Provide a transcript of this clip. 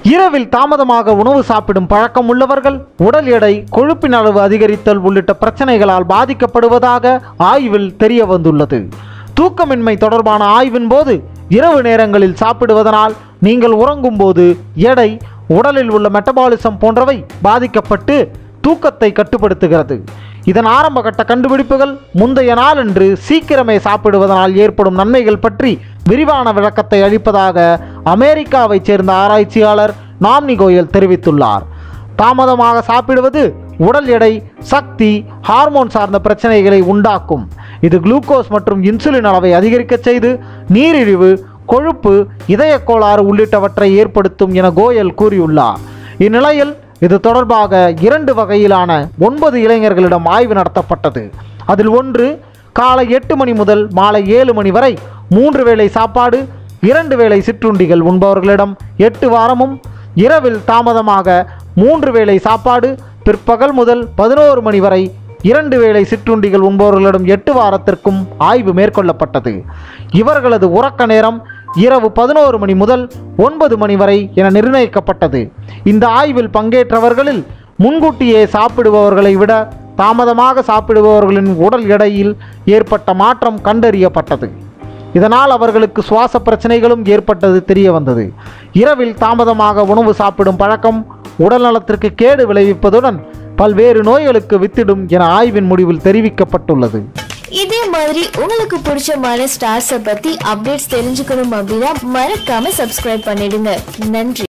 இரவில் தாமதமாக உணவு சாப்பிடும் பழக்கம் உள்ளவர்கள் உடல் எடை கொழுப்பின் அளவு அதிகரித்தல் உள்ளிட்ட பிரச்சனைகளால் பாதிக்கப்படுவதாக ஆய்வில் தெரிய வந்துள்ளது தூக்கமின்மை தொடர்பான ஆய்வின் போது இரவு நேரங்களில் சாப்பிடுவதனால் நீங்கள் உறங்கும் போது எடை உடலில் உள்ள மெட்டபாலிசம் போன்றவை பாதிக்கப்பட்டு தூக்கத்தை கட்டுப்படுத்துகிறது இதன் ஆரம்பகட்ட கண்டுபிடிப்புகள் முந்தைய நாளன்று சீக்கிரமே சாப்பிடுவதனால் ஏற்படும் நன்மைகள் பற்றி விரிவான விளக்கத்தை அளிப்பதாக அமெரிக்காவைச் சேர்ந்த ஆராய்ச்சியாளர் நாம்னி கோயல் தெரிவித்துள்ளார் தாமதமாக சாப்பிடுவது உடல் எடை சக்தி ஹார்மோன் சார்ந்த பிரச்சனைகளை உண்டாக்கும் இது குளுக்கோஸ் மற்றும் இன்சுலின் அளவை அதிகரிக்கச் செய்து நீரிழிவு கொழுப்பு இதயக் கோளாறு உள்ளிட்டவற்றை ஏற்படுத்தும் என கோயல் கூறியுள்ளார் இந்நிலையில் இது தொடர்பாக இரண்டு வகையிலான ஒன்பது இளைஞர்களிடம் ஆய்வு நடத்தப்பட்டது அதில் ஒன்று காலை எட்டு மணி முதல் மாலை ஏழு மணி வரை மூன்று வேளை சாப்பாடு இரண்டு வேளை சிற்றுண்டிகள் உண்பவர்களிடம் எட்டு வாரமும் இரவில் தாமதமாக மூன்று வேளை சாப்பாடு பிற்பகல் முதல் பதினோரு மணி வரை இரண்டு வேளை சிற்றுண்டிகள் உண்பவர்களிடம் எட்டு வாரத்திற்கும் ஆய்வு மேற்கொள்ளப்பட்டது இவர்களது உறக்க நேரம் இரவு பதினோரு மணி முதல் ஒன்பது மணி வரை என நிர்ணயிக்கப்பட்டது இந்த ஆய்வில் பங்கேற்றவர்களில் முன்கூட்டியே சாப்பிடுபவர்களை விட தாமதமாக சாப்பிடுபவர்களின் உடல் எடையில் ஏற்பட்ட மாற்றம் கண்டறியப்பட்டது இதனால் அவர்களுக்கு சுவாச பிரச்சனைகளும் ஏற்பட்டது தெரிய வந்தது இரவில் தாமதமாக உணவு சாப்பிடும் பழக்கம் உடல் நலத்திற்கு கேடு விளைவிப்பதுடன் பல்வேறு நோய்களுக்கு வித்திடும் என ஆய்வின் முடிவில் தெரிவிக்கப்பட்டுள்ளது இதே மாதிரி உங்களுக்கு பிடிச்சமான ஸ்டார்ஸை பத்தி அப்டேட்ஸ் தெரிஞ்சுக்கணும் அப்படின்னா மறக்காம சப்ஸ்கிரைப் பண்ணிடுங்க நன்றி